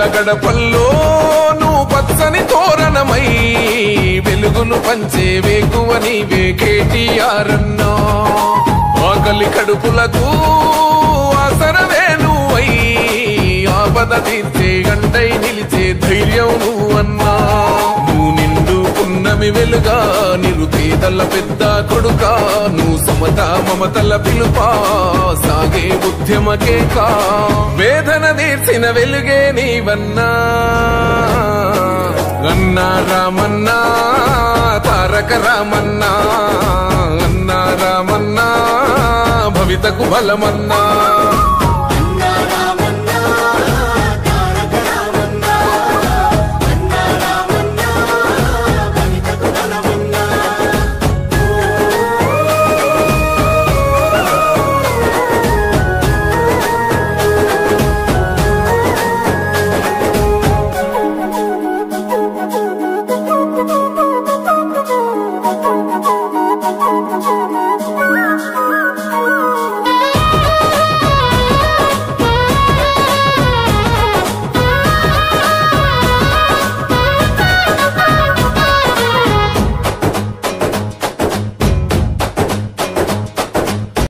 పేదల గడపల్లో నువ్వు పచ్చని తోరణమై వెలుగును పంచే వేకువ నీవే కేటీఆర్ అన్నా ఆకలి కడుపులకు ఆసరవే నువ్వై ఆపద తీర్చే గంటై నిలిచే ధైర్యం నువ్వన్నా నువ్వు నిండు పున్నమి వెలుగా నిరుపేదల పెద్ద కొడుక నువ్వు సమత మమతల పిలుపా సాగే ఉద్యమకే కా వేదన తీర్చిన వెలుగే నీవన్నా అన్నా రామన్నా తారక రామన్నా అన్నా రామన్నా భవితకు బలమన్నా